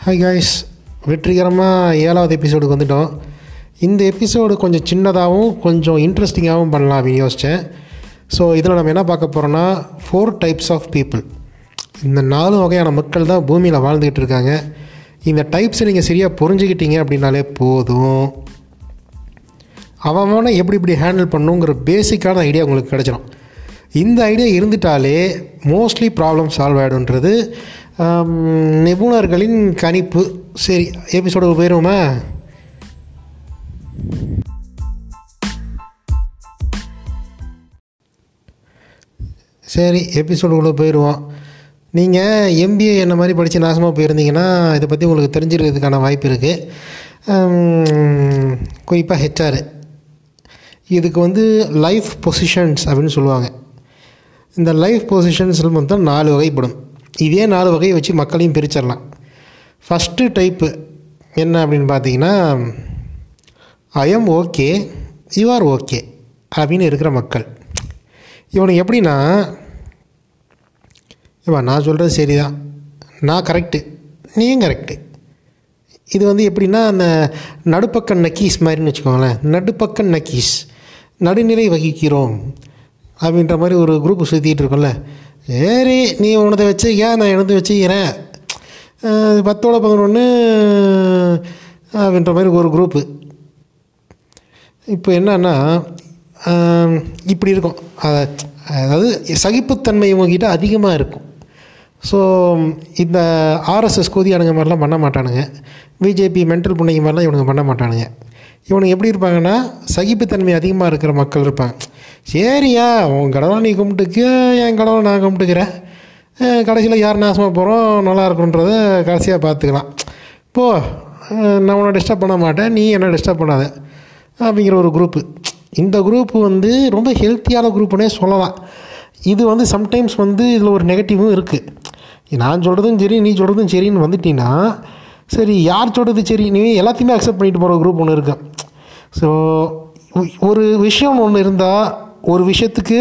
hi guys வெற்றிகரமாக ஏழாவது எபிசோடுக்கு வந்துட்டோம் இந்த எபிசோடு கொஞ்சம் சின்னதாகவும் கொஞ்சம் இன்ட்ரெஸ்டிங்காகவும் பண்ணலாம் அப்படின்னு யோசித்தேன் ஸோ இதில் நம்ம என்ன பார்க்க போகிறோன்னா ஃபோர் டைப்ஸ் ஆஃப் பீப்புள் இந்த நாலு வகையான மக்கள் தான் பூமியில் வாழ்ந்துக்கிட்டு இருக்காங்க இந்த டைப்ஸை நீங்கள் சரியாக புரிஞ்சுக்கிட்டீங்க அப்படின்னாலே போதும் அவன் அவனை எப்படி இப்படி ஹேண்டில் பண்ணுங்கிற பேசிக்கான ஐடியா உங்களுக்கு கிடச்சிடும் இந்த ஐடியா இருந்துட்டாலே மோஸ்ட்லி ப்ராப்ளம் சால்வ் ஆகிடும்ன்றது ஆம், நிபுணர்களின் கணிப்பு சரி எபிசோடுக்கு போயிடுவோமா சரி எபிசோடுக்குள்ளே போயிடுவோம் நீங்கள் எம்பிஏ என்ன மாதிரி படித்து நாசமாக போயிருந்தீங்கன்னா இதை பற்றி உங்களுக்கு தெரிஞ்சிருக்கிறதுக்கான வாய்ப்பு இருக்குது குறிப்பாக ஹெச்ஆர் இதுக்கு வந்து லைஃப் பொசிஷன்ஸ் அப்படின்னு சொல்லுவாங்க இந்த லைஃப் பொசிஷன்ஸில் மொத்தம் நாலு வகைப்படும் இதே நாலு வகையை வச்சு மக்களையும் பிரிச்சிடலாம் ஃபஸ்ட்டு டைப்பு என்ன அப்படின்னு பார்த்தீங்கன்னா I am okay you are okay அப்படின்னு இருக்கிற மக்கள் இவனுக்கு எப்படின்னா இவன் நான் சொல்கிறது சரிதான் நான் கரெக்டு நீயும் கரெக்டு இது வந்து எப்படின்னா அந்த நடுப்பக்க நக்கீஸ் மாதிரின்னு வச்சுக்கோங்களேன் நடுப்பக்க நக்கீஸ் நடுநிலை வகிக்கிறோம் அப்படின்ற மாதிரி ஒரு குரூப் சுற்றிட்டு இருக்கோம்ல சரி நீ உனதை வச்சுக்க நான் எனது வச்சுக்கிறேன் அஹ் பத்தோட பதினொன்று அப்படின்ற மாதிரி ஒரு குரூப்பு இப்போ என்னன்னா ஆம், இப்படி இருக்கும் அத- அதாவது சகிப்புத்தன்மை இவங்ககிட்ட அதிகமாக இருக்கும் ஸோ இந்த ஆர்எஸ்எஸ் கோதியானுங்க மாதிரிலாம் பண்ண மாட்டானுங்க பிஜேபி மென்டல் புண்ணைங்க மாதிரிலாம் இவனுங்க பண்ண மாட்டானுங்க இவனுங்க எப்படி இருப்பாங்கன்னா சகிப்புத்தன்மை அதிகமாக இருக்கிற மக்கள் இருப்பாங்க சரியா உன் கடவுளை நீ கும்பிட்டுக்க என் கடவுளை நான் கும்பிட்டுக்கிறேன் கடைசியில் யார் நாசமாக போகிறோம் நல்லா இருக்குன்றத கடைசியாக பார்த்துக்கலாம் போ அஹ் நான் உன்னை டிஸ்டர்ப் பண்ண மாட்டேன் நீ என்ன டிஸ்டர்ப் பண்ணாத அப்படிங்கிற ஒரு குரூப்பு இந்த குரூப் வந்து ரொம்ப ஹெல்த்தியான குரூப்புனே சொல்லலாம் இது வந்து சம்டைம்ஸ் வந்து இதில் ஒரு நெகட்டிவும் இருக்குது நான் சொல்கிறதும் சரி நீ சொல்கிறதும் சரின்னு வந்துட்டீங்கன்னா சரி யார் சொல்கிறது சரி நீ எல்லாத்தையுமே அக்செப்ட் பண்ணிட்டு போகிற குரூப் ஒன்று இருக்கு ஸோ ஒரு விஷயம் ஒன்று இருந்தால் ஒரு விஷயத்துக்கு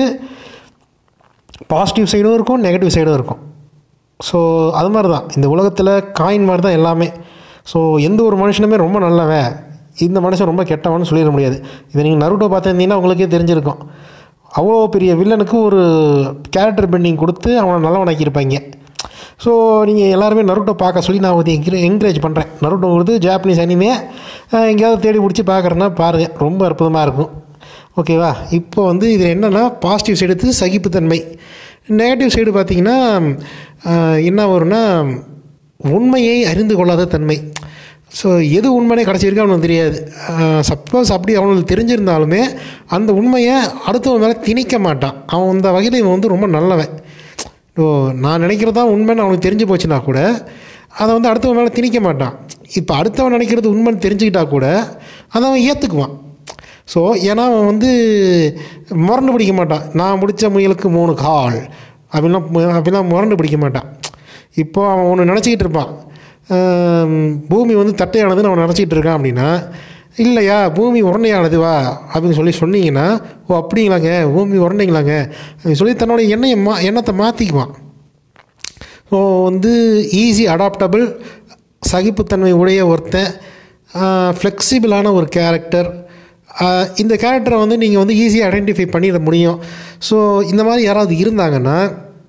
பாசிட்டிவ் சைடும் இருக்கும் நெகட்டிவ் சைடும் இருக்கும் ஸோ அது மாதிரி தான் இந்த உலகத்தில் காயின் மாதிரி தான் எல்லாமே ஸோ எந்த ஒரு மனுஷனுமே ரொம்ப நல்லவன் இந்த மனுஷன் ரொம்ப கெட்டவன்னு சொல்லிட முடியாது இதை நீங்கள் நருட்டோ பார்த்துருந்தீங்கன்னா உங்களுக்கே தெரிஞ்சிருக்கும் அவ்வளோ பெரிய வில்லனுக்கு ஒரு கேரக்டர் பெண்டிங் கொடுத்து அவனை நல்லவனாக்கியிருப்பாங்க ஸோ நீங்கள் எல்லாருமே நருட்டோ பார்க்க சொல்லி நான் வந்து என்கரே என்கரேஜ் பண்ணுறேன் நருட்டோங்கிறது ஜாப்பனீஸ் அனிமே அஹ் எங்கேயாவது தேடி பிடிச்சி பார்க்குறேன்னா பாருங்கள் ரொம்ப அற்புதமாக இருக்கும் ஓகேவா இப்போ வந்து இது என்னென்னா பாசிட்டிவ் சைடு எடுத்து சகிப்புத்தன்மை நெகட்டிவ் சைடு பார்த்தீங்கன்னா ஆஹ், என்ன வரும்னா உண்மையை அறிந்து கொள்ளாத தன்மை ஸோ எது உண்மைனே கடைசி வரைக்கும் அவனுக்கு தெரியாது சப்போஸ் அப்படி அவனுக்கு தெரிஞ்சிருந்தாலுமே அந்த உண்மையை அடுத்தவன் மேலே திணிக்க மாட்டான் அவன் அந்த வகையில் இவன் வந்து ரொம்ப நல்லவன் ஓ நான் நினைக்கிறது தான் உண்மைன்னு அவனுக்கு தெரிஞ்சு போச்சுன்னா கூட அதை வந்து அடுத்தவன் மேலே திணிக்க மாட்டான் இப்போ அடுத்தவன் நினைக்கிறது உண்மைன்னு தெரிஞ்சுக்கிட்டா கூட அதை அவன் ஏற்றுக்குவான் ஸோ ஏன்னா அவன் வந்து முரண்டு பிடிக்க மாட்டான் நான் முடித்த முயலுக்கு மூணு கால் அப்படிலாம் மு- அப்படிலாம் முரண்டு பிடிக்க மாட்டான் இப்போ அவன் ஒன்று நினச்சிக்கிட்டு இருப்பான் ஆம், பூமி வந்து தட்டையானதுன்னு அவன் நினச்சிக்கிட்டு இருக்கான் அப்படின்னா இல்லையா பூமி உருண்டையானது வா அப்படின்னு சொல்லி சொன்னீங்கன்னா ஓ அப்படிங்களாங்க பூமி உருண்டைங்களாங்க அப்படின்னு சொல்லி தன்னோட எண்ணெயை மா எண்ணத்தை மாற்றிக்குவான் ஸோ வந்து ஈஸி அடாப்டபிள் சகிப்புத்தன்மை உடைய ஒருத்தன் ஃப்ளெக்சிபிளான ஒரு கேரக்டர் இந்த கேரக்டரை வந்து நீங்கள் வந்து ஈஸியாக ஐடென்டிஃபை பண்ணிட முடியும் ஸோ இந்த மாதிரி யாராவது இருந்தாங்கன்னா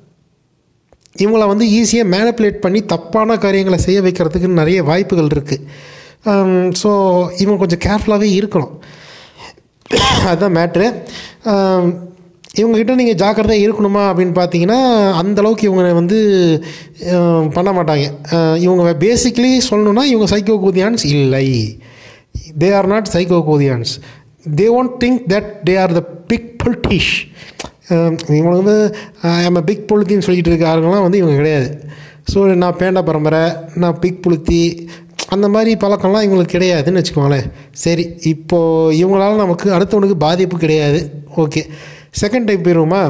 இவங்கள வந்து ஈஸியாக மேனிப்புலேட் பண்ணி தப்பான காரியங்களை செய்ய வைக்கிறதுக்கு நிறைய வாய்ப்புகள் இருக்குது ஸோ இவங்க கொஞ்சம் கேர்ஃபுல்லாகவே இருக்கணும் அதுதான் மேட்ரு இவங்ககிட்ட நீங்கள் ஜாக்கிரதையாக இருக்கணுமா அப்படின்னு பார்த்தீங்கன்னா அந்தளவுக்கு இவங்க வந்து ஆம், பண்ண மாட்டாங்க ஆஹ், இவங்க பேசிக்கலி சொல்லணும்னா இவங்க சைக்கோ கூதியான்ஸ் இல்லை தே ஆர் நாட் சைக்கோ கூதியான்ஸ் they won't think that they are the big பொலிட்டிஷ் இவங்க வந்து ஐம் பிக் பொலித்தின்னு சொல்லிட்டு இருக்காருங்களாம் வந்து இவங்க கிடையாது ஸோ நான் பேண்டா பரம்பரை நான் பிக் புளுத்தி அந்த மாதிரி பழக்கம்லாம் இவங்களுக்கு கிடையாதுன்னு வச்சுக்கோங்களேன் சரி இப்போது இவங்களால நமக்கு அடுத்தவனுக்கு பாதிப்பு கிடையாது ஓகே செகண்ட் டைப் போயிடுவோமா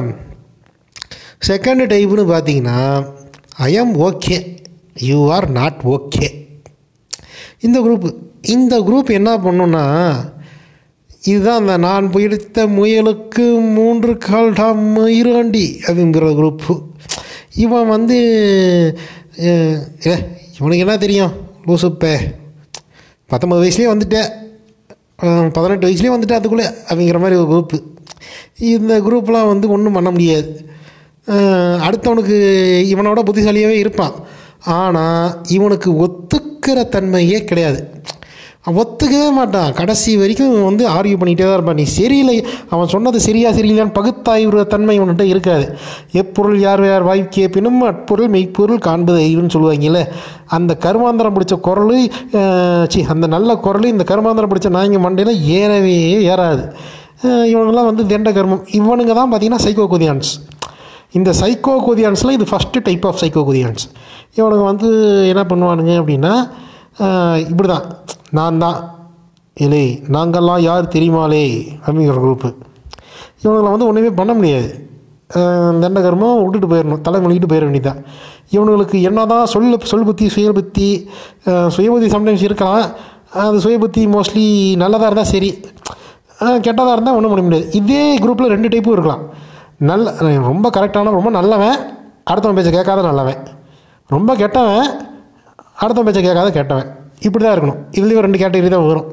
செகண்ட் டைப்னு பார்த்தீங்கன்னா I am okay you are not okay இந்த குரூப் இந்த குரூப் என்ன பண்ணுன்னா இதுதான் அந்த நான் பிடித்த முயலுக்கு மூன்று கால் டாம் மயிராண்டி அப்படிங்கிற குரூப்பு இவன் வந்து அஹ், ஏ இவனுக்கு என்ன தெரியும் லூசுப்பே பத்தொம்பது வயசுலேயே வந்துட்டேன் அஹ், பதினெட்டு வயசுலேயே வந்துட்டேன் அதுக்குள்ளே அப்படிங்கிற மாதிரி ஒரு குரூப்பு இந்த குரூப்லாம் வந்து ஒன்றும் பண்ண முடியாது அஹ், அடுத்தவனுக்கு இவனோட புத்திசாலியாகவே இருப்பான் ஆனால் இவனுக்கு ஒத்துக்கிற தன்மையே கிடையாது அவன் ஒத்துக்கவே மாட்டான் கடைசி வரைக்கும் இவன் வந்து ஆர்கியூ பண்ணிகிட்டே தான் இருப்பான் நீ சரியில்லை அவன் சொன்னது சரியா சரியில்லையான்னு பகுத்தாய்வுற தன்மை இவன்கிட்ட இருக்காது எப்பொருள் யார் யார் வாய் கேப்பினும் அட்பொருள் மெய்ப்பொருள் காண்பது ஐயுன்னு சொல்லுவாங்கல்ல அந்த கருமாந்திரம் பிடிச்ச குரல் அஹ், சி அந்த நல்ல குரல் இந்த கருமாந்திரம் பிடிச்ச நாய்ங்க மண்டையில் ஏறவே ஏறாது அஹ், இவனுங்கெல்லாம் வந்து தெண்ட கர்மம் இவனுங்க தான் பார்த்தீங்கன்னா சைக்கோ குதியான்ஸ் இந்த சைக்கோ குதியான்ஸில் இது ஃபஸ்ட்டு டைப் ஆஃப் சைக்கோ குதியான்ஸ் இவனுங்க வந்து என்ன பண்ணுவானுங்க அப்படின்னா இப்படி தான் நான் தான் இலே நாங்கள்லாம் யார் தெரியுமாலே அப்படிங்கிற குரூப்பு இவனுங்களை வந்து ஒன்றுமே பண்ண முடியாது தண்டகர்மம் விட்டுட்டு போயிடணும் தலை மொழிகிட்டு போயிட வேண்டியதான் இவனுங்களுக்கு என்ன தான் சொல் சொல் புத்தி சுய புத்தி அஹ், சுய புத்தி சம்டைம்ஸ் இருக்கலாம் அது சுய புத்தி மோஸ்ட்லி நல்லதாக இருந்தால் சரி அஹ், கெட்டதாக இருந்தால் ஒன்றும் பண்ண முடியாது இதே குரூப்பில் ரெண்டு டைப்பும் இருக்கலாம் நல்ல ரொம்ப கரெக்டான ரொம்ப நல்லவன் அடுத்தவன் பேச்சை கேட்காத நல்லவன் ரொம்ப கெட்டவன் அடுத்தவன் பேச்சை கேட்காத கெட்டவன் இப்படி தான் இருக்கணும் இதுலேயும் ரெண்டு கேட்டகரி தான் வரும்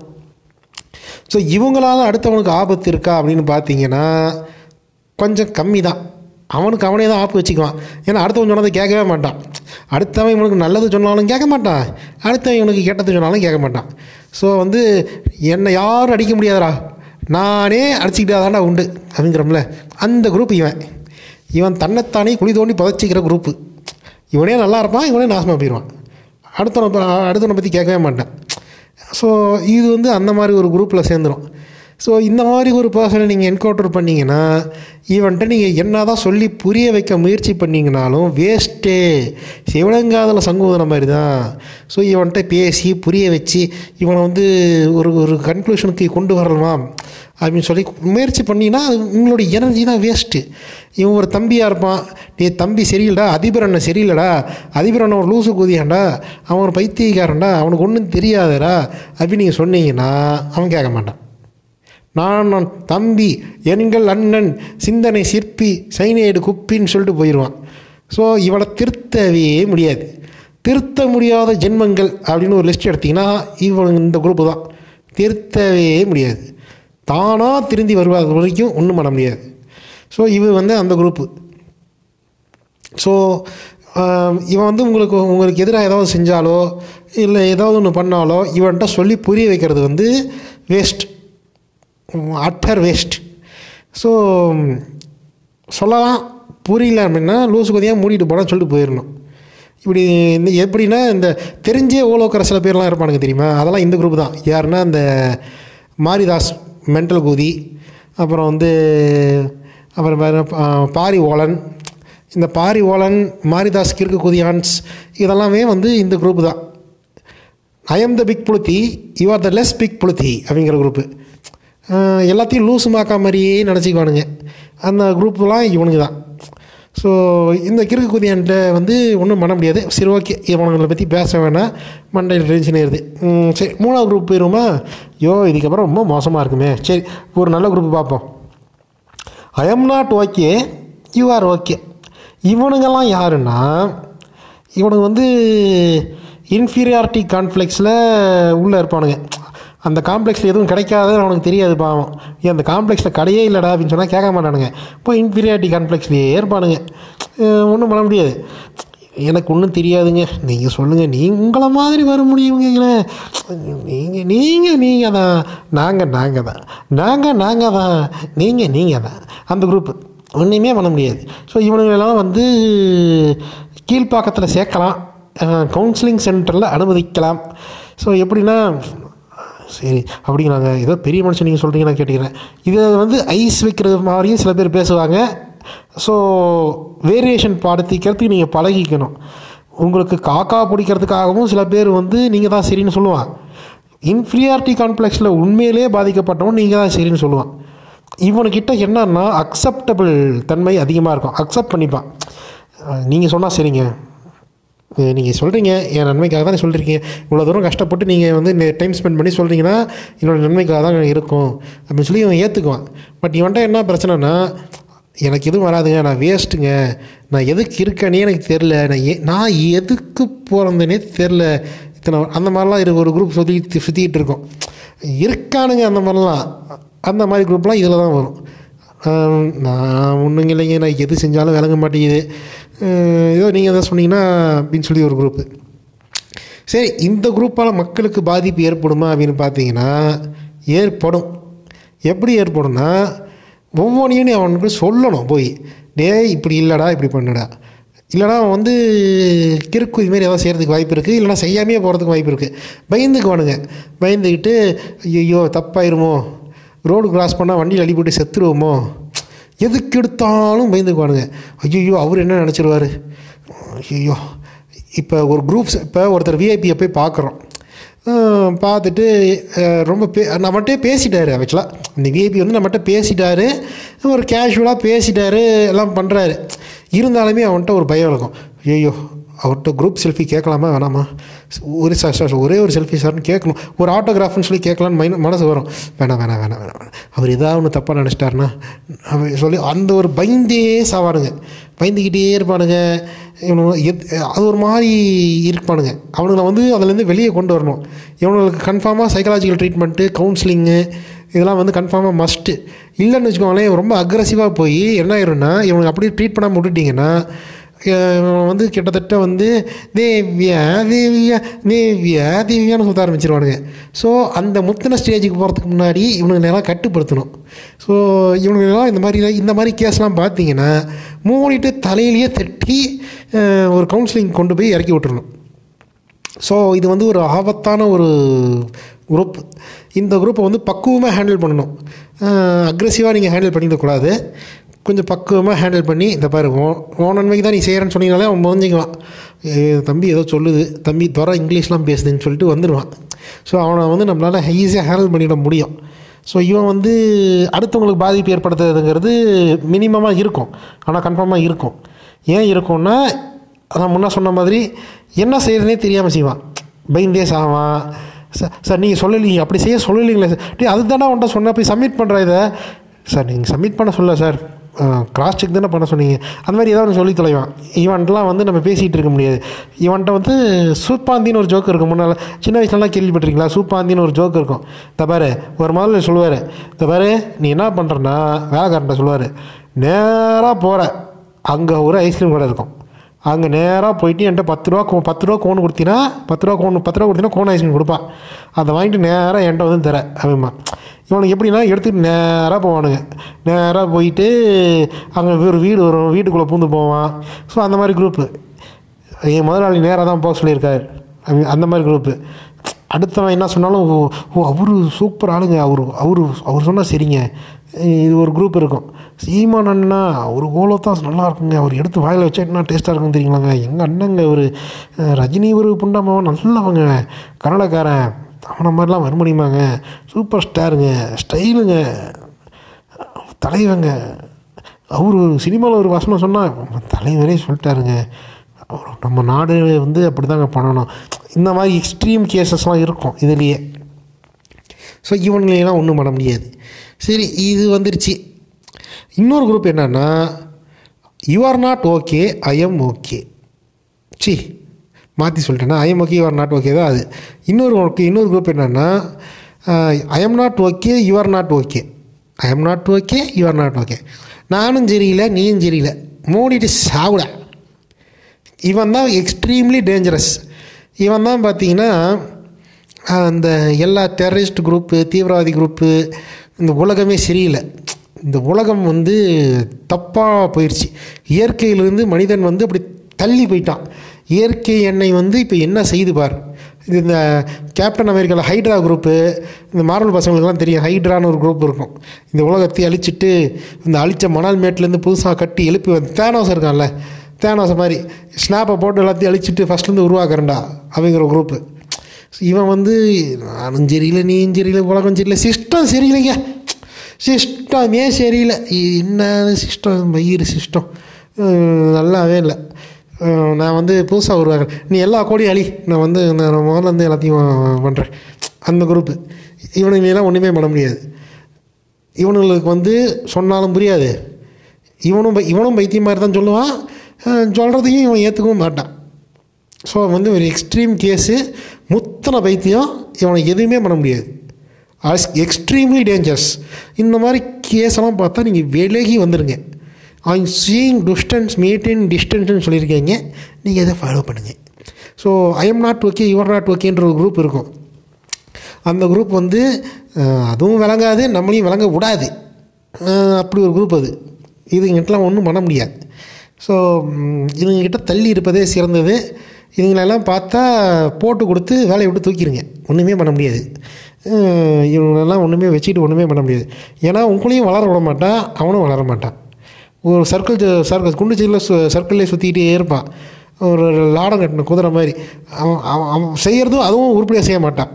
ஸோ இவங்களால அடுத்தவனுக்கு ஆபத்து இருக்கா அப்படின்னு பார்த்தீங்கன்னா கொஞ்சம் கம்மி தான் அவனுக்கு அவனே தான் ஆப்பு வச்சுக்குவான் ஏன்னா அடுத்தவன் சொன்னதை கேட்கவே மாட்டான் அடுத்தவன் இவனுக்கு நல்லது சொன்னாலும் கேட்க மாட்டான் அடுத்தவன் இவனுக்கு கெட்டது சொன்னாலும் கேட்க மாட்டான் ஸோ வந்து என்னை யாரும் அடிக்க முடியாதுடா நானே அடிச்சுக்கிட்டே தாண்டா உண்டு அப்படிங்கிறோம்ல அந்த குரூப் இவன் இவன் தன்னைத்தானே குழி தோண்டி புதைச்சிக்கிற குரூப்பு இவனே நல்லா இருப்பான் இவனே நாசமாக போயிடுவான் அடுத்தவனை ப- அடுத்தவனை பற்றி கேட்கவே மாட்டான் ஸோ இது வந்து அந்த மாதிரி ஒரு குரூப்பில் சேர்ந்துடும் ஸோ இந்த மாதிரி ஒரு பர்சனை நீங்கள் என்கவுண்டர் பண்ணீங்கன்னா இவன்கிட்ட நீங்கள் என்ன தான் சொல்லி புரிய வைக்க முயற்சி பண்ணீங்கனாலும் வேஸ்ட்டே சிவனங்காதில் சங்கூதன மாதிரி தான் ஸோ இவன்கிட்ட பேசி புரிய வச்சு இவனை வந்து ஒரு ஒரு கன்க்ளூஷனுக்கு கொண்டு வரலாம் அப்படின்னு சொல்லி முயற்சி பண்ணினா அது உங்களுடைய எனர்ஜி தான் வேஸ்ட்டு இவன் ஒரு தம்பியாக இருப்பான் நீ தம்பி சரியில்லடா அதிபர் அண்ணன் சரியில்லடா அதிபர் அண்ணன் ஒரு லூசு குதியாண்டா அவன் ஒரு பைத்தியக்காரன்டா அவனுக்கு ஒன்றும் தெரியாதடா அப்படின்னு நீங்கள் சொன்னீங்கன்னா அவன் கேட்க மாட்டான் நான் நான் தம்பி எண்கள் அண்ணன் சிந்தனை சிற்பி சைனேடு குப்பின்னு சொல்லிட்டு போயிடுவான் ஸோ இவளை திருத்தவே முடியாது திருத்த முடியாத ஜென்மங்கள் அப்படின்னு ஒரு லிஸ்ட் எடுத்திங்கன்னா இவன் இந்த குரூப்பு தான் திருத்தவே முடியாது தானாக திருந்தி வருவாத வரைக்கும் ஒன்றும் பண்ண முடியாது ஸோ இவ வந்து அந்த குரூப்பு ஸோ இவன் வந்து உங்களுக்கு உங்களுக்கு எதிராக ஏதாவது செஞ்சாலோ இல்லை ஏதாவது ஒன்று பண்ணாலோ இவன்கிட்ட சொல்லி புரிய வைக்கிறது வந்து வேஸ்ட் அட்டர் வேஸ்ட் ஸோ சொல்லலாம் புரியல அப்படின்னா லூசு கொதியாக மூடிட்டு போனால் சொல்லிட்டு போயிடணும் இப்படி இந்த எப்படின்னா இந்த தெரிஞ்சே ஓலோக்கிற சில பேர்லாம் இருப்பானுங்க தெரியுமா அதெல்லாம் இந்த குரூப் தான் யாருன்னா இந்த மாரிதாஸ் மென்டல் கூதி அப்புறம் வந்து அப்புறம் வேறு பாரி ஓலன் இந்த பாரி ஓலன் மாரிதாஸ் கிறுக்கு குதியான்ஸ் இதெல்லாமே வந்து இந்த குரூப் தான் ஐ எம் த பிக் புளுத்தி you are the less big புளுத்தி அப்படிங்கிற குரூப்பு எல்லாத்தையும் லூசு மாக்கா மாதிரியே நினச்சிக்குவானுங்க அந்த குரூப்லாம் இவனுங்க தான் ஸோ இந்த கிறுக்கு குதியான்ட்ட வந்து ஒன்றும் பண்ண முடியாது சரி ஓகே இவனுங்களை பற்றி பேச வேணாம் மண்டையில் டென்ஷன் ஏறுது ம், சரி மூணாவது குரூப் போயிருமா ஐயோ இதுக்கப்புறம் ரொம்ப மோசமாக இருக்குமே சரி ஒரு நல்ல குரூப் பார்ப்போம் I am not okay you are okay இவனுங்கெல்லாம் யாருன்னா இவனுங்க வந்து இன்ஃபீரியாரிட்டி கான்ஃப்ளெக்ஸில் உள்ளே இருப்பானுங்க அந்த காம்ப்ளெக்ஸில் எதுவும் கிடைக்காதுன்னு அவனுக்கு தெரியாது பாவம் ஏன் அந்த காம்ப்ளெக்ஸில் கடையே இல்லைடா அப்படின்னு சொன்னால் கேட்க மாட்டானுங்க இப்போ இன்ஃபீரியாரிட்டி கான்ஃப்ளெக்ஸ்லேயே இருப்பானுங்க ஒன்றும் பண்ண முடியாது எனக்கு ஒன்றும் தெரியாதுங்க நீங்கள் சொல்லுங்கள் நீ உங்களை மாதிரி வர முடியுங்களே நீங்கள் நீங்கள் நீங்கள் தான் நாங்கள் நாங்கள் தான் நாங்கள் நாங்கள் தான் நீங்கள் நீங்கள் தான் அந்த குரூப்பு ஒன்றுமே பண்ண முடியாது ஸோ இவனுங்களெல்லாம் வந்து கீழ்ப்பாக்கத்தில் சேர்க்கலாம் கவுன்சிலிங் சென்டரில் அனுமதிக்கலாம் ஸோ எப்படின்னா சரி அப்படிங்கிறாங்க ஏதோ பெரிய மனுஷன் நீங்கள் சொல்கிறீங்க நான் கேட்டுக்கிறேன் இதை வந்து ஐஸ் வைக்கிறது மாதிரியும் சில பேர் பேசுவாங்க ஸோ வேரியேஷன் பாடத்திக்கிறதுக்கு நீங்கள் பழகிக்கணும் உங்களுக்கு காக்கா பிடிக்கிறதுக்காகவும் சில பேர் வந்து நீங்கள் தான் சரின்னு சொல்லுவான் இன்ஃபீரியாரிட்டி காம்ப்ளெக்ஸில் உண்மையிலே பாதிக்கப்பட்டவன் நீங்கள் தான் சரின்னு சொல்லுவான் இவனுக்கிட்ட என்னன்னா அக்செப்டபிள் தன்மை அதிகமாக இருக்கும் அக்செப்ட் பண்ணிப்பான் நீங்கள் சொன்னால் சரிங்க நீங்கள் சொல்கிறீங்க என் நன்மைக்காக தானே சொல்கிறீங்க இவ்வளோ தூரம் கஷ்டப்பட்டு நீங்கள் வந்து டைம் ஸ்பெண்ட் பண்ணி சொல்கிறீங்கன்னா என்னோட நன்மைக்காக தான் இருக்கும் அப்படின்னு சொல்லி இவன் ஏற்றுக்குவான் பட் இவன்ட்ட என்ன பிரச்சனைனா எனக்கு எதுவும் வராதுங்க நான் வேஸ்ட்டுங்க நான் எதுக்கு இருக்கேனே எனக்கு தெரில நான் ஏ நான் எதுக்கு பிறந்தேனே தெரில இத்தனை அந்த மாதிரிலாம் இருக்கு ஒரு குரூப் சுற்றி சுற்றிக்கிட்டு இருக்கோம் இருக்கானுங்க அந்த மாதிரிலாம் அந்த மாதிரி குரூப்லாம் இதில் தான் வரும் ஆஹ் நான் ஒன்றுங்க இல்லைங்க நான் எது செஞ்சாலும் விளங்க மாட்டேங்குது ஆஹ் ஏதோ நீங்கள் எதாவது சொன்னீங்கன்னா அப்படின்னு சொல்லி ஒரு குரூப்பு சரி இந்த குரூப்பால் மக்களுக்கு பாதிப்பு ஏற்படுமா அப்படின்னு பார்த்தீங்கன்னா ஏற்படும் எப்படி ஏற்படும்னா ஒவ்வொன்றையும் நீ அவனுக்கு சொல்லணும் போய் டேய் இப்படி இல்லைடா இப்படி பண்ணுடா இல்லைனா அவன் வந்து கிறுக்கு இதுமாரி ஏதாவது செய்கிறதுக்கு வாய்ப்பு இருக்குது இல்லைனா செய்யாமையே போகிறதுக்கு வாய்ப்பு இருக்குது பயந்துக்குவானுங்க பயந்துக்கிட்டு ஐயோ தப்பாயிருமோ ரோடு கிராஸ் பண்ணால் வண்டியில் அடி போட்டு செத்துருவோமோ எதுக்கு எடுத்தாலும் பயந்துக்குவானுங்க ஐயோ அவர் என்ன நினச்சிருவார் ஐயோ இப்போ ஒரு குரூப்ஸ் இப்போ ஒருத்தர் விஐபியை போய் பார்க்குறோம் பார்த்துட்டு அஹ், ரொம்ப பே நம்மகிட்டே பேசிட்டாரு ஆக்சுவலாக இந்த விஐபி வந்து நம்மகிட்ட பேசிட்டாரு ஒரு கேஷுவலாக பேசிட்டாரு எல்லாம் பண்ணுறாரு இருந்தாலுமே அவன்கிட்ட ஒரு பயம் இருக்கும் ஐயோ அவர்கிட்ட குரூப் செல்ஃபி கேட்கலாமா வேணாமா ஒரு சார் சார் ஒரே ஒரு செல்ஃபி சார்னு கேட்கணும் ஒரு ஆட்டோகிராஃப்னு சொல்லி கேட்கலான்னு மைன மனசு வரும் வேணாம் வேணாம் வேணாம் வேணாம் வேணாம் அவர் ஏதாவது ஒன்று தப்பாக நினச்சிட்டாருன்னா அவன் சொல்லி அந்த ஒரு பயந்தே சாவானுங்க பயந்துக்கிட்டே இருப்பானுங்க இவனுங்க எத் அது ஒரு மாதிரி இருப்பானுங்க அவனுங்களை வந்து அதுலேருந்து வெளியே கொண்டு வரணும் இவனுங்களுக்கு கன்ஃபார்மாக சைக்காலஜிக்கல் ட்ரீட்மெண்ட்டு கவுன்சிலிங்கு இதெல்லாம் வந்து கன்ஃபார்மாக மஸ்ட்டு இல்லைன்னு வச்சுக்கோங்களேன் ரொம்ப அக்ரஸிவாக போய் என்ன ஆயிரும்னா இவனுக்கு அப்படியே ட்ரீட் பண்ணாமல் விட்டுட்டிங்கன்னா இவன் வந்து கிட்டத்தட்ட வந்து தேவியா தேவியா தேவியா தேவியான்னு சுத்த ஆரம்பிச்சிருவானுங்க ஸோ அந்த முத்தின ஸ்டேஜுக்கு போகிறதுக்கு முன்னாடி இவனுங்க எல்லாம் கட்டுப்படுத்தணும் ஸோ இவனுங்கெல்லாம் இந்த மாதிரி இந்த மாதிரி கேஸ்லாம் பார்த்தீங்கன்னா மூடிட்டு தலையிலேயே தட்டி அஹ், ஒரு கவுன்சிலிங் கொண்டு போய் இறக்கி விட்டுறணும் ஸோ இது வந்து ஒரு ஆபத்தான ஒரு குரூப் இந்த குரூப்பை வந்து பக்குவமாக ஹேண்டில் பண்ணணும் அக்ரெசிவாக நீங்கள் ஹேண்டில் பண்ணிடக்கூடாது கொஞ்சம் பக்குவமாக ஹேண்டில் பண்ணி இந்த பாரு ஓ- உன் நன்மைக்கு தான் நீ செய்கிறேன்னு சொன்னீங்கனாலே அவன் முடிஞ்சிக்குவான் தம்பி ஏதோ சொல்லுது தம்பி துறை இங்கிலீஷ்லாம் பேசுதுன்னு சொல்லிட்டு வந்துடுவான் ஸோ அவனை வந்து நம்மளால் ஈஸியாக ஹேண்டில் பண்ணிட முடியும் ஸோ இவன் வந்து அடுத்தவங்களுக்கு பாதிப்பு ஏற்படுத்துறதுங்கிறது மினிமமாக இருக்கும் ஆனால் கன்ஃபார்மாக இருக்கும் ஏன் இருக்கும்னா அதான் முன்ன சொன்ன மாதிரி என்ன செய்யறதுனே தெரியாமல் செய்வான் பயந்தே சாவான் சார் சார் நீங்கள் சொல்லலீங்க அப்படி செய்ய சொல்லலீங்களே சார் டே அதுதானே உன்ட்ட சொன்ன போய் சப்மிட் பண்ணுற இதை சார் நீங்கள் சப்மிட் பண்ண சொல்ல சார் கிராஸ் செக் தானே பண்ண சொன்னீங்க அந்த மாதிரி ஏதாவது ஒன்று சொல்லி தொலைவான் இவன்ட்டெலாம் வந்து நம்ம பேசிகிட்டு இருக்க முடியாது இவன்ட்ட வந்து சூப்பாந்தின்னு ஒரு ஜோக் இருக்கும் முன்னால் சின்ன வயசுலலாம் கேள்விப்பட்டிருக்கீங்களா சூப்பாந்தின்னு ஒரு ஜோக் இருக்கும் இந்த பாரு ஒரு முதல்ல சொல்லுவார் இந்த பாரு நீ என்ன பண்ணுறன்னா வேலைக்காரன்ட்ட சொல்லுவார் நேராக போகிற அங்கே ஒரு ஐஸ்கிரீம் கடை இருக்கும் அங்கே நேராக போயிட்டு என்கிட்ட பத்து ரூபா கோ பத்து ரூபா கோன் கொடுத்தீங்கன்னா பத்து ரூபா கோன் பத்து ரூபா கொடுத்தீங்கன்னா கோன் ஐஸ்கிரீம் கொடுப்பான் அதை வாங்கிட்டு நேராக என்கிட்ட வந்து தர அவன்மா இவனுக்கு எப்படின்னா எடுத்துட்டு நேராக போவானுங்க நேராக போயிட்டு அங்கே ஒரு வீடு வரும் வீட்டுக்குள்ளே பூந்து போவான் ஸோ அந்த மாதிரி குரூப்பு என் முதலாளி நேராக தான் போக சொல்லியிருக்காரு அவன் அந்த மாதிரி குரூப்பு அடுத்தவன் என்ன சொன்னாலும் ஓ ஓ அவரு சூப்பர் ஆளுங்க அவரு அவரு அவர் சொன்னால் சரிங்க இது ஒரு குரூப் இருக்கும் சீமான் அண்ணா ஒரு கோலத்தான் நல்லா இருக்குங்க அவர் எடுத்து வாயில் வச்சா என்ன டேஸ்ட்டாக இருக்கும் தெரியுங்களாங்க எங்கள் அண்ணங்க ஒரு அஹ், ரஜினி ஒரு புண்டாமாவன் நல்லவங்க கன்னடக்காரன் அவனை மாதிரிலாம் வர முடியுமாங்க சூப்பர் ஸ்டாருங்க ஸ்டைலுங்க தலைவங்க அவர் சினிமாவில் ஒரு வசனம் சொன்னால் தலைவரே சொல்லிட்டாருங்க அவர் நம்ம நாடு வந்து அப்படி தாங்க பண்ணணும் இந்த மாதிரி எக்ஸ்ட்ரீம் கேசஸ்லாம் இருக்கும் இதுலேயே ஸோ இவங்களையெல்லாம் ஒன்றும் பண்ண முடியாது சரி இது வந்துருச்சு இன்னொரு குரூப் என்னன்னா you are not okay I am okay சி மாற்றி சொல்லிட்டேன்னா I am okay you are not okay தான் அது இன்னொரு ஓகே இன்னொரு குரூப் என்னென்னா I am not okay you are not okay I am not okay you are not okay நானும் சரியில்லை நீயும் சரியில்லை மூடிட்டு சாவுட இவன் தான் எக்ஸ்ட்ரீம்லி டேஞ்சரஸ் இவன் தான் பார்த்தீங்கன்னா அந்த எல்லா டெரரிஸ்ட் குரூப்பு தீவிரவாதி குரூப்பு இந்த உலகமே சரியில்லை இந்த உலகம் வந்து தப்பாக போயிடுச்சு இயற்கையிலிருந்து மனிதன் வந்து அப்படி தள்ளி போயிட்டான் இயற்கை எண்ணெய் வந்து இப்போ என்ன செய்து பார் இது இந்த கேப்டன் அமெரிக்காவில் ஹைட்ரா குரூப்பு இந்த மார்வல் பசங்களுக்குலாம் தெரியும் ஹைட்ரான்னு ஒரு குரூப் இருக்கும் இந்த உலகத்தை அழிச்சிட்டு இந்த அழிச்ச மணல் மேட்லேருந்து புதுசாக கட்டி எழுப்பி வந்து தேனோஸ் இருக்கான்ல தேனோஸ் மாதிரி ஸ்னாப்பை போட்டு எல்லாத்தையும் அழிச்சிட்டு ஃபஸ்ட்லேருந்து உருவாக்குறேன்டா அப்படிங்கிற குரூப்பு இவன் வந்து நானும் சரியில்லை நீயும் சரியில்லை உலகம் சரியில்லை சிஸ்டம் சரியில்லைங்க சிஸ்டமே சரியில்லை என்ன சிஸ்டம் வயிறு சிஸ்டம் நல்லாவே இல்லை அஹ் நான் வந்து புதுசாக உருவாக்குறேன் நீ எல்லா கோடியும் அழி நான் வந்து நான் முதல்ல இருந்து எல்லாத்தையும் பண்ணுறேன் அந்த குரூப்பு இவனுங்களெல்லாம் ஒன்றுமே பண்ண முடியாது இவனுங்களுக்கு வந்து சொன்னாலும் புரியாது இவனும் பை- இவனும் பைத்தியம் மாதிரி தான் சொல்லுவான் சொல்கிறதையும் இவன் ஏற்றுக்கவும் மாட்டான் ஸோ வந்து ஒரு எக்ஸ்ட்ரீம் கேஸு முத்தனை பைத்தியம் இவனை எதுவுமே பண்ண முடியாது அஸ் எக்ஸ்ட்ரீம்லி டேஞ்சரஸ் இந்த மாதிரி கேஸெல்லாம் பார்த்தா நீங்கள் விலகி வந்துடுங்க ஐ சீயிங் டிஸ்டன்ஸ் மெயின்டைன் டிஸ்டன்ஸ்னு சொல்லியிருக்கீங்க நீங்கள் இதை ஃபாலோ பண்ணுங்கள் so I am not okay your not ஓகேன்ற ஒரு குரூப் இருக்கும் அந்த குரூப் வந்து அஹ், அதுவும் விளங்காது நம்மளையும் விளங்க விடாது அஹ், அப்படி ஒரு குரூப் அது இதுங்கிட்டலாம் ஒன்றும் பண்ண முடியாது ஸோ இதுங்கிட்ட தள்ளி இருப்பதே சிறந்தது இதுங்களெல்லாம் பார்த்தா போட்டு கொடுத்து வேலையை விட்டு தூக்கிடுங்க ஒன்றுமே பண்ண முடியாது அஹ், இவங்களெல்லாம் ஒன்றுமே வச்சுட்டு ஒன்றுமே பண்ண முடியாது ஏன்னா உங்களையும் வளர விட மாட்டான் அவனும் வளர மாட்டான் ஒரு சர்க்கிள் சர்க்கிள் குண்டு சைடில் சர்க்கிள்லேயே சுற்றிக்கிட்டே இருப்பான் ஒரு லாடம் கட்டின குதிரை மாதிரி அவன் அவன் அவன் செய்கிறதும் அதுவும் உருப்படியாக செய்ய மாட்டான்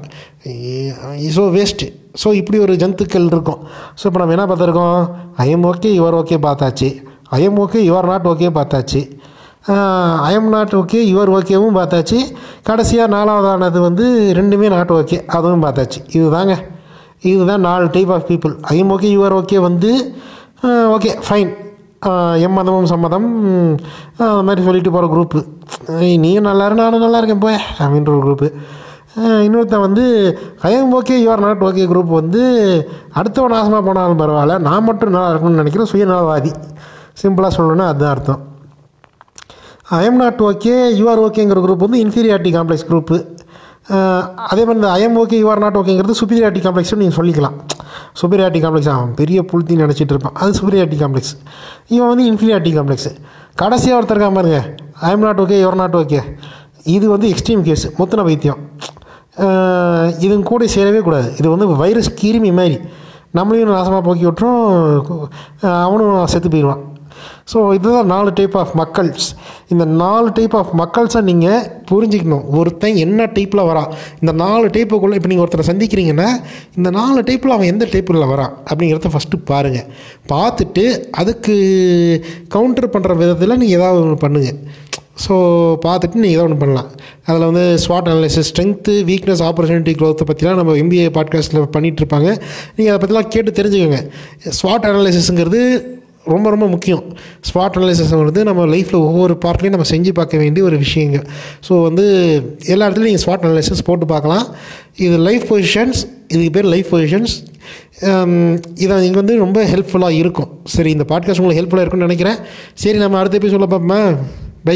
ஸோ வேஸ்ட்டு ஸோ இப்படி ஒரு ஜந்துக்கள் இருக்கும் ஸோ இப்போ நம்ம என்ன பார்த்துருக்கோம் ஐஎம் ஓகே யுவர் ஓகே பார்த்தாச்சு I am okay your not okay பார்த்தாச்சு ஐஎம் நாட் ஓகே யுவர் ஓகேவும் பார்த்தாச்சு கடைசியாக நாலாவதானது வந்து ரெண்டுமே நாட் ஓகே அதுவும் பார்த்தாச்சு இதுதாங்க இதுதான் நாலு type of people I am okay your okay வந்து ஓகே ஃபைன் எம் மதமும் சம்மதம் ஆஹ் அது மாதிரி சொல்லிட்டு போகிற குரூப்பு நீயும் நல்லா இரு நானும் நல்லா இருக்கேன் போய் அப்படின்ற ஒரு குரூப்பு இன்னொருத்தன் வந்து I am okay your not okay group வந்து அடுத்தவன் நாசமாக போனாலும் பரவாயில்ல நான் மட்டும் நல்லா இருக்கணும்னு நினைக்கிற சுயநலவாதி சிம்பிளாக சொல்லணும்னா அதுதான் அர்த்தம் ஐஎம் நாட் ஓகே யூஆர் ஓகேங்கிற குரூப் வந்து இன்ஃபீரியாரிட்டி காம்ப்ளெக்ஸ் குரூப்பு அதே மாதிரி இந்த ஐஎம் ஓகே யூஆர் நாட் ஓகேங்கிறது சுப்பீரியாரிட்டி காம்ப்ளெக்ஸ்னு நீங்கள் சொல்லிக்கலாம் சுப்பீரியாரிட்டி காம்ப்ளெக்ஸ் அவன் பெரிய புல்த்தி நினச்சிட்டு இருப்பான் அது சுப்பீரியாரிட்டி காம்ப்ளெக்ஸ் இவன் வந்து இன்ஃபீரியாரிட்டி காம்ப்ளெக்ஸ் கடைசியாக ஒருத்தர் இருக்கான் பாருங்க I am not okay your not okay இது வந்து எக்ஸ்ட்ரீம் கேஸ் முத்தன வைத்தியம் அஹ் இதுங்க கூட சேரவே கூடாது இது வந்து வைரஸ் கிருமி மாதிரி நம்மளையும் நாசமாக போக்கி விட்டுரும் அஹ் அவனும் செத்து போயிடுவான் ஸோ இதுதான் நாலு டைப் ஆஃப் மக்கள்ஸ் இந்த நாலு டைப் ஆஃப் மக்கள்ஸை நீங்கள் புரிஞ்சுக்கணும் ஒருத்தன் என்ன டைப்பில் வரான் இந்த நாலு டைப்புக்குள்ளே இப்போ நீங்கள் ஒருத்தரை சந்திக்கிறீங்கன்னா இந்த நாலு டைப்பில் அவன் எந்த டைப்பில் வரான் அப்படிங்கிறத ஃபஸ்ட்டு பாருங்கள் பார்த்துட்டு அதுக்கு கவுண்டர் பண்ணுற விதத்தில் நீங்கள் ஏதாவது ஒன்று பண்ணுங்கள் ஸோ பார்த்துட்டு நீங்கள் ஏதோ ஒன்று பண்ணலாம் அதில் வந்து ஸ்வாட் அனாலிசிஸ் ஸ்ட்ரென்த்து வீக்னஸ் ஆப்பர்ச்சுனிட்டி க்ரோத்தை பற்றிலாம் நம்ம எம்பிஏ பாட்காஸ்ட்டில் பண்ணிகிட்டு இருப்பாங்க நீங்கள் அதை பற்றிலாம் கேட்டு தெரிஞ்சுக்கோங்க ஸ்வாட் அனாலிசிஸுங்கிறது ரொம்ப ரொம்ப முக்கியம் ஸ்பாட் அனாலிசிஸ்ங்கிறது நம்ம லைஃப்பில் ஒவ்வொரு பார்ட்லையும் நம்ம செஞ்சு பார்க்க வேண்டிய ஒரு விஷயங்கள் ஸோ வந்து எல்லா இடத்துலையும் நீங்கள் ஸ்பாட் அனாலிசிஸ் போட்டு பார்க்கலாம் இது லைஃப் பொசிஷன்ஸ் இதுக்கு பேர் லைஃப் பொசிஷன்ஸ் இதை இங்கே வந்து ரொம்ப ஹெல்ப்ஃபுல்லாக இருக்கும் சரி இந்த பாட்காஸ்ட் உங்களுக்கு ஹெல்ப்ஃபுல்லாக இருக்கும்னு நினைக்கிறேன் சரி நம்ம அடுத்த எபிசோட பார்ப்போமா பை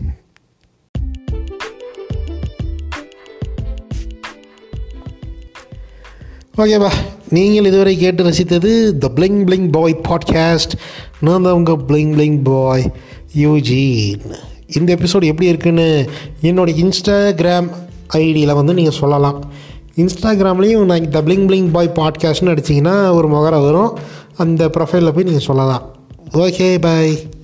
ஓகேவா நீங்கள் இதுவரை கேட்டு ரசித்தது the bling bling boy podcast நான் தான் உங்கள் பிளிங் பிளிங் பாய் யூஜீன் இந்த எபிசோடு எப்படி இருக்குன்னு என்னோட இன்ஸ்டாகிராம் ஐடியில் வந்து நீங்கள் சொல்லலாம் இன்ஸ்டாகிராம்லேயும் நான் த பிளிங் பிளிங் பாய் பாட்காஸ்ட்னு அடிச்சிங்கன்னா ஒரு முகரை வரும் அந்த ப்ரொஃபைலில் போய் நீங்கள் சொல்லலாம் ஓகே பாய்